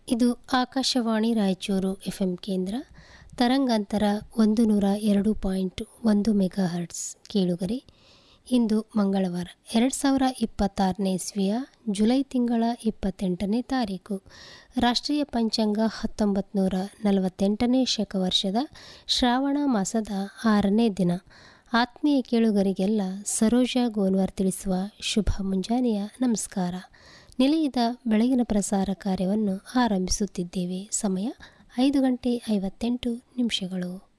ಇದು Akashvani Raichur F M ಕೇಂದ್ರ ತರಂಗಾಂತರ ಒಂದು ನೂರ ಎರಡು ಪಾಯಿಂಟ್ ಒಂದು ಮೆಗಾ ಹರ್ಟ್ಸ್ ಕೇಳುಗರೆ ಇಂದು ಮಂಗಳವಾರ ಎರಡು ಸಾವಿರ ಇಪ್ಪತ್ತಾರನೇ ಇಸ್ವಿಯ ಜುಲೈ ತಿಂಗಳ ಇಪ್ಪತ್ತೆಂಟನೇ ತಾರೀಕು ರಾಷ್ಟ್ರೀಯ ಪಂಚಾಂಗ ಹತ್ತೊಂಬತ್ತು ನೂರ ನಲವತ್ತೆಂಟನೇ ಶಕವರ್ಷದ ಶ್ರಾವಣ ಮಾಸದ ಆರನೇ ದಿನ ಆತ್ಮೀಯ ಕೇಳುಗರಿಗೆಲ್ಲ ಸರೋಜ ಗೋನ್ವಾರ್ ತಿಳಿಸುವ ಶುಭ ಮುಂಜಾನೆಯ ನಮಸ್ಕಾರ ನಿಲಯದ ಬೆಳಗಿನ ಪ್ರಸಾರ ಕಾರ್ಯವನ್ನು ಆರಂಭಿಸುತ್ತಿದ್ದೇವೆ ಸಮಯ ಐದು ಗಂಟೆ ಐವತ್ತೆಂಟು ನಿಮಿಷಗಳು